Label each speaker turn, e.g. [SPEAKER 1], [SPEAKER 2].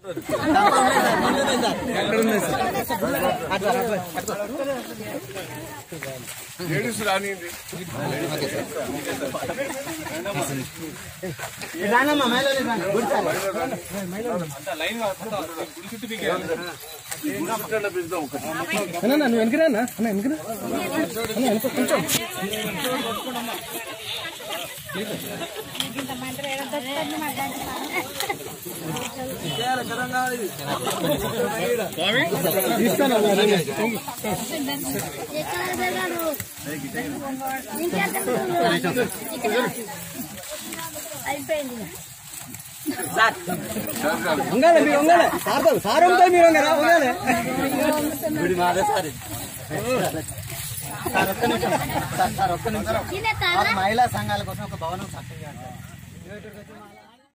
[SPEAKER 1] ladies రానియండి
[SPEAKER 2] నువ్వు వెనకరా అన్న అన్న వెనకరా అన్న వెనక కొంచెం తీస్తాను
[SPEAKER 3] అయిపోయింది
[SPEAKER 2] ఉంగాలి మీరు ఉంగాలి సార్ సార్ ఉంటాయి మీరు ఉంగారా ఉంగాలి
[SPEAKER 3] తినే తారా
[SPEAKER 4] మహిళా సంఘాల కోసం ఒక భవనం సక్సెస్ చేయాలి